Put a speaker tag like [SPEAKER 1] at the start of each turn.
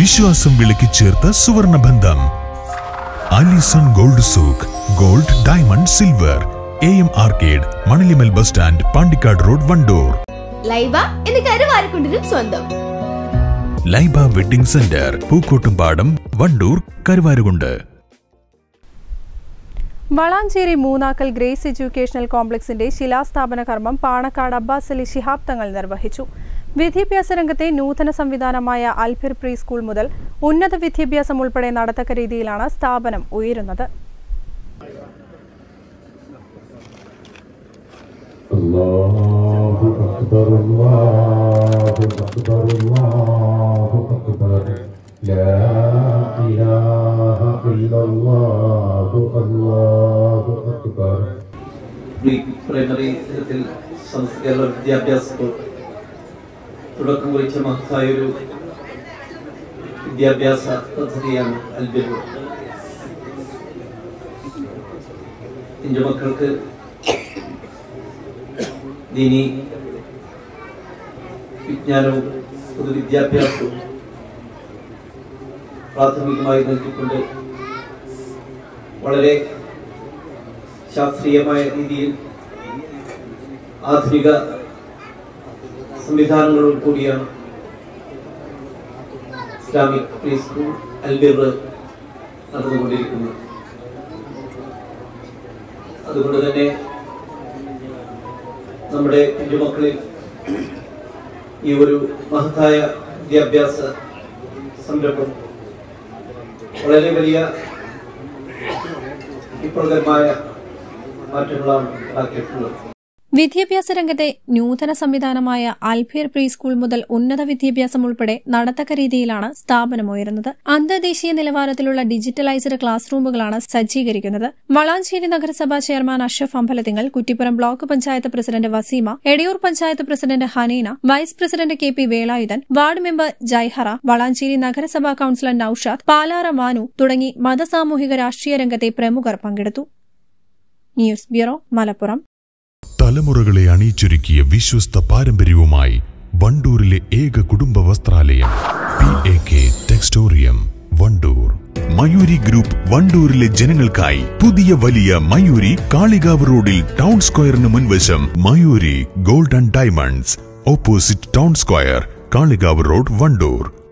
[SPEAKER 1] വിശ്വാസം വിളക്കി ചേർത്ത സുവർണ ബന്ധം Alison gold souk gold diamond silver A M arcade Manalimal bus stand Pandikkad road Wandoor
[SPEAKER 2] Laiba എന്ന് കരുവാരക്കുണ്ടിനും സ്വന്തം
[SPEAKER 1] Laiba wedding centre Pookkottumpadam Wandoor Karuvarakundu
[SPEAKER 3] Valanchery Moonakkal Grace educational കോംപ്ലക്സിന്റെ ശിലാസ്ഥാപന കർമ്മം പാണക്കാട് അബ്ബാസ് അലി ശിഹാബ് തങ്ങൾ നിർവഹിച്ചു വിദ്യാഭ്യാസ രംഗത്തെ നൂതന സംവിധാനമായ അൽഫിർ പ്രീ സ്കൂൾ മുതൽ ഉന്നത വിദ്യാഭ്യാസം ഉൾപ്പെടെ നടത്തക്ക രീതിയിലാണ് സ്ഥാപനം ഉയരുന്നത്
[SPEAKER 4] الله أكبر الله أكبر الله أكبر لا إله إلا الله الله أكبر
[SPEAKER 5] പ്രീ പ്രൈമറി തലത്തിൽ സംസ്കൃത വിദ്യാഭ്യാസത്തിൽ തുടക്കം കുറിച്ച മഹത്തായൊരു വിദ്യാഭ്യാസ പദ്ധതിയാണ് അൽബിർ എൻ്റെ മക്കൾക്ക് ദീനി വിജ്ഞാനവും പൊതുവിദ്യാഭ്യാസവും പ്രാഥമികമായി നൽകിക്കൊണ്ട് വളരെ ശാസ്ത്രീയമായ രീതിയിൽ ആധുനിക സംവിധാനങ്ങളോട് കൂടിയാണ് ഇസ്ലാമിക് പ്രീ സ്കൂൾ അൽബിർ നടന്നുകൊണ്ടിരിക്കുന്നത് അതുകൊണ്ട് തന്നെ നമ്മുടെ കുഞ്ഞുമക്കളിൽ ഈ ഒരു മഹത്തായ വിദ്യാഭ്യാസ സംരംഭം വളരെ വലിയ വിപ്ലവകരമായ മാറ്റങ്ങളാണ് ഉണ്ടാക്കിയിട്ടുള്ളത്
[SPEAKER 3] വിദ്യാഭ്യാസ രംഗത്തെ നൂതന സംവിധാനമായ അൽഫിയർ പ്രീ സ്കൂൾ മുതൽ ഉന്നത വിദ്യാഭ്യാസം ഉൾപ്പെടെ നടത്തക്ക രീതിയിലാണ് സ്ഥാപനം ഉയരുന്നത് അന്തർദേശീയ നിലവാരത്തിലുള്ള ഡിജിറ്റലൈസ്ഡ് ക്ലാസ് റൂമുകളാണ് സജ്ജീകരിക്കുന്നത് വളാഞ്ചേരി നഗരസഭാ chairman Ashraf Ambalathingal Kuttippuram block panchayat president Waseema Edayur panchayat president Haneena vice president K P Velayudhan ward member Jaihara Valanchery നഗരസഭാ കൌൺസിലർ നൌഷാദ് പാലാറ മാനു തുടങ്ങി മതസാമൂഹിക രാഷ്ട്രീയ രംഗത്തെ പ്രമുഖർ പങ്കെടുത്തു ന്യൂസ് ബ്യൂറോ മലപ്പുറം
[SPEAKER 1] തലമുറകളെ അണിയിച്ചൊരുക്കിയ വിശ്വസ്ത പാരമ്പര്യവുമായി വണ്ടൂരിലെ ഏക കുടുംബ വസ്ത്രാലയം P A K textorium Wandoor Mayuri group വണ്ടൂരിലെ ജനങ്ങൾക്കായി പുതിയ വലിയ മയൂരി കാളികാവ് റോഡിൽ ടൗൺ സ്ക്വയറിന് മുൻവശം Mayuri gold and diamonds opposite town square Kalikavu road Wandoor